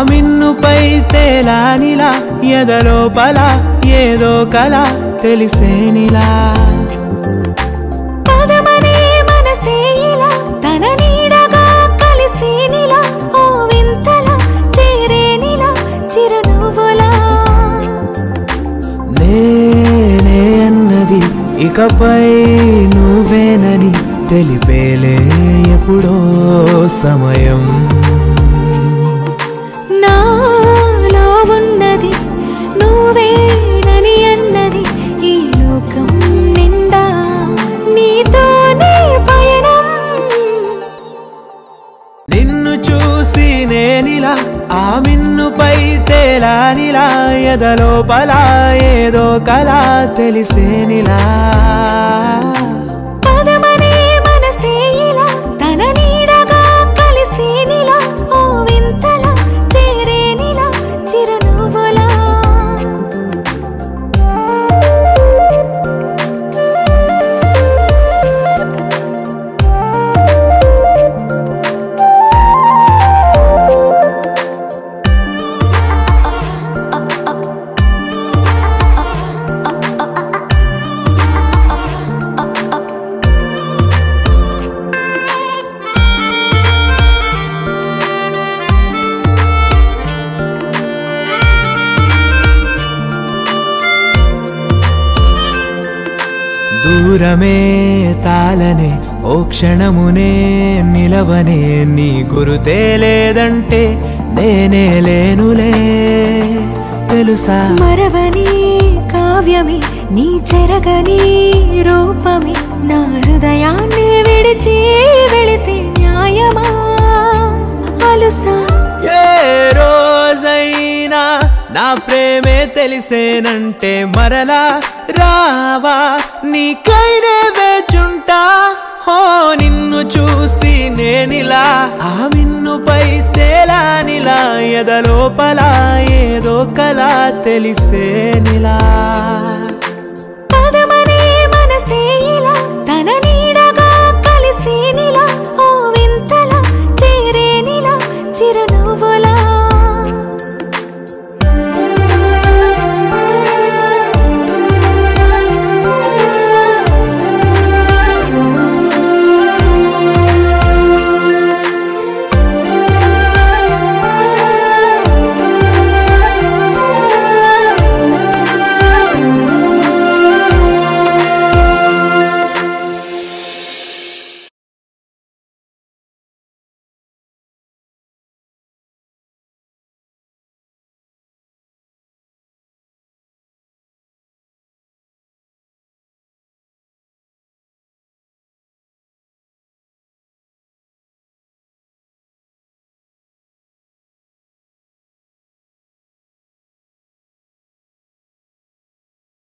మిన్నుపై తేలానిలా ఎదలోపల ఏదో కల తెలిసేనిలా పదమనే మనసే ఇలా తన నీడగా కలిసేనిలా ఓ వింతలా చేరేనిలా చిరునవ్వులా నేనే అన్నది ఇకపై నువ్వేనని తెలిపేలే ఎప్పుడో సమయం నాలో ఉన్నది నువ్వేనని అన్నది ఈ లోకం నిండా నీతోనే పయనం నిన్ను చూసి నేనిలా ఆ మిన్నుపై తేలానిలా ఎదలోపల ఏదో కల తెలిసేనిలా పదమనే మనసే ఇలా తన నీడగా కలిసేనిలా ఓ వింతలా చేరేనిలా చిరునవ్వులా దూరమే తాళనే ఓ క్షణమునే నిలవనే నీ గురుతే లేదంటే నేనే లేనులే తెలుసా మరవని కావ్యమే నీ చెరగని రూపమే నా హృదయాన్ని విడిచి వెళితే న్యాయమా అలుసా ఏ రోజైనా నా ప్రేమే తెలిసేనంటే మరలా రావా నీకైనే వేచుంటా హో నిన్ను చూసి నేనిలా ఆ మిన్నుపై తేలానిలా ఎదలోపల ఏదో కల తెలిసేనిలా పదమనే మనసే ఇలా తన నీడగా కలిసేనిలా ఓ వింతలా చేరేనిలా చిరునవ్వులా